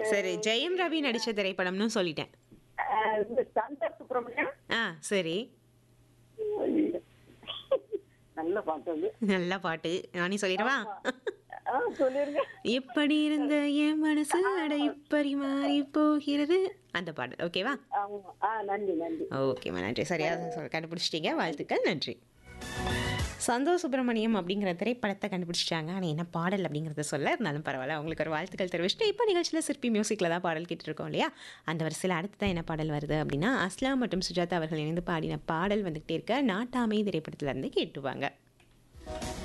சரி ஜெயம் ரவி நடிச்ச திரைப்படம்னு சொல்லிட்டேன் அஹ், இந்த சந்தர் சுப்பிரமணியம் ஆ சரி நல்ல பாட்டு அது நல்ல பாட்டு நானே சொல்லிடவா ஆ சொல்லிருங்க எப்படி இருந்த என் மனசு அட இப்படி மாறி போகிறது அந்த பாடல் ஓகேவா ஆமா ஆ நன்றி நன்றி ஓகேம்மா நன்றி சரியா சொல் கண்டுபிடிச்சிட்டீங்க வாழ்த்துக்கள் நன்றி சந்தோஷ் சுப்பிரமணியம் அப்படிங்கிற திரைப்படத்தை கண்டுபிடிச்சிட்டாங்க ஆனால் என்ன பாடல் அப்படிங்கிறத சொல்ல இருந்தாலும் பரவாயில்ல அவங்களுக்கு ஒரு வாழ்த்துக்கள் தெரிவிச்சுட்டு இப்போ நிகழ்ச்சியில் சிற்பி மியூசிக்கில் தான் பாடல் கேட்டுருக்கோம் இல்லையா அந்த வரிசையில் அடுத்து தான் என்ன பாடல் வருது அப்படின்னா அஸ்லாம் மற்றும் சுஜாதா அவர்கள் இணைந்து பாடின பாடல் வந்துகிட்டே இருக்க நாட்டாமை திரைப்படத்துல இருந்து கேட்டுவாங்க